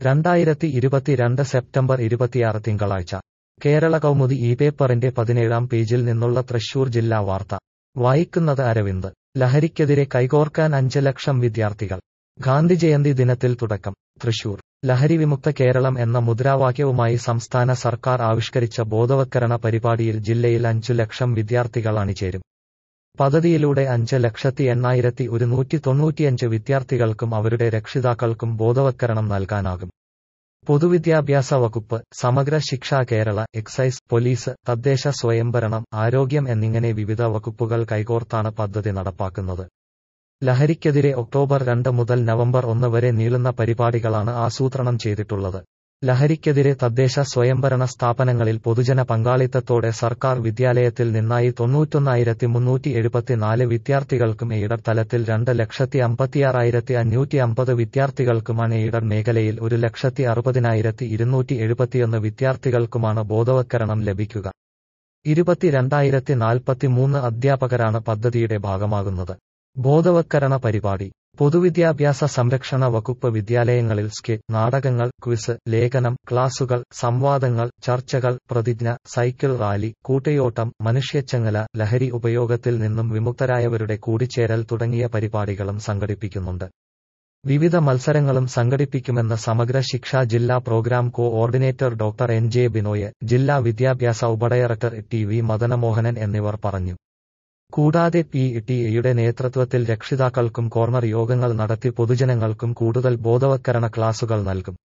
രണ്ടായിരത്തി ഇരുപത്തിരണ്ട് സെപ്റ്റംബർ ഇരുപത്തിയാറ് തിങ്കളാഴ്ച കേരള കൗമുദി ഈ പേപ്പറിന്റെ പതിനേഴാം പേജിൽ നിന്നുള്ള തൃശൂർ ജില്ലാ വാർത്ത വായിക്കുന്നത് അരവിന്ദ് ലഹരിക്കെതിരെ കൈകോർക്കാൻ അഞ്ച് ലക്ഷം വിദ്യാർത്ഥികൾ ഗാന്ധി ജയന്തി ദിനത്തിൽ തുടക്കം തൃശൂർ ലഹരി വിമുക്ത കേരളം എന്ന മുദ്രാവാക്യവുമായി സംസ്ഥാന സർക്കാർ ആവിഷ്കരിച്ച ബോധവത്കരണ പരിപാടിയിൽ ജില്ലയിൽ അഞ്ചു ലക്ഷം വിദ്യാർത്ഥികൾ അണിചേരും പദ്ധതിയിലൂടെ അഞ്ച് ലക്ഷത്തി എണ്ണായിരത്തി ഒരുന്നൂറ്റി തൊണ്ണൂറ്റിയഞ്ച് വിദ്യാർത്ഥികൾക്കും അവരുടെ രക്ഷിതാക്കൾക്കും ബോധവത്കരണം നൽകാനാകും പൊതുവിദ്യാഭ്യാസ വകുപ്പ് സമഗ്ര ശിക്ഷ കേരള എക്സൈസ് പോലീസ് തദ്ദേശ സ്വയംഭരണം ആരോഗ്യം എന്നിങ്ങനെ വിവിധ വകുപ്പുകൾ കൈകോർത്താണ് പദ്ധതി നടപ്പാക്കുന്നത് ലഹരിക്കെതിരെ ഒക്ടോബർ രണ്ട് മുതൽ നവംബർ ഒന്ന് വരെ നീളുന്ന പരിപാടികളാണ് ആസൂത്രണം ചെയ്തിട്ടുള്ളത് ലഹരിക്കെതിരെ തദ്ദേശ സ്വയംഭരണ സ്ഥാപനങ്ങളിൽ പൊതുജന പങ്കാളിത്തത്തോടെ സർക്കാർ വിദ്യാലയത്തിൽ നിന്നായി തൊണ്ണൂറ്റൊന്നായിരത്തി മുന്നൂറ്റി എഴുപത്തിനാല് വിദ്യാർത്ഥികൾക്കും എയ്ഡഡ് തലത്തിൽ രണ്ട് ലക്ഷത്തി അമ്പത്തിയാറായിരത്തി അഞ്ഞൂറ്റി അമ്പത് വിദ്യാർത്ഥികൾക്കുമാണ് എയ്ഡഡ് മേഖലയിൽ ഒരു ലക്ഷത്തി അറുപതിനായിരത്തി ഇരുന്നൂറ്റി എഴുപത്തിയൊന്ന് വിദ്യാർത്ഥികൾക്കുമാണ് ബോധവത്കരണം ലഭിക്കുക ഇരുപത്തിരണ്ടായിരത്തി നാൽപ്പത്തിമൂന്ന് അധ്യാപകരാണ് പദ്ധതിയുടെ ഭാഗമാകുന്നത് ബോധവത്കരണ പരിപാടി പൊതുവിദ്യാഭ്യാസ സംരക്ഷണ വകുപ്പ് വിദ്യാലയങ്ങളിൽ സ്കിറ്റ് നാടകങ്ങൾ ക്വിസ് ലേഖനം ക്ലാസുകൾ സംവാദങ്ങൾ ചർച്ചകൾ പ്രതിജ്ഞ സൈക്കിൾ റാലി കൂട്ടയോട്ടം മനുഷ്യച്ചങ്ങല ലഹരി ഉപയോഗത്തിൽ നിന്നും വിമുക്തരായവരുടെ കൂടിച്ചേരൽ തുടങ്ങിയ പരിപാടികളും സംഘടിപ്പിക്കുന്നുണ്ട് വിവിധ മത്സരങ്ങളും സംഘടിപ്പിക്കുമെന്ന് സമഗ്ര ശിക്ഷ ജില്ലാ programme coordinator doctor N J Binoy ജില്ലാ വിദ്യാഭ്യാസ ഉപഡയറക്ടർ ടി വി മദനമോഹനൻ എന്നിവർ പറഞ്ഞു കൂടാതെ പി ടി എയുടെ നേതൃത്വത്തിൽ രക്ഷിതാക്കൾക്കും കോർണർ യോഗങ്ങൾ നടത്തി പൊതുജനങ്ങൾക്കും കൂടുതൽ ബോധവത്കരണ ക്ലാസുകൾ നൽകും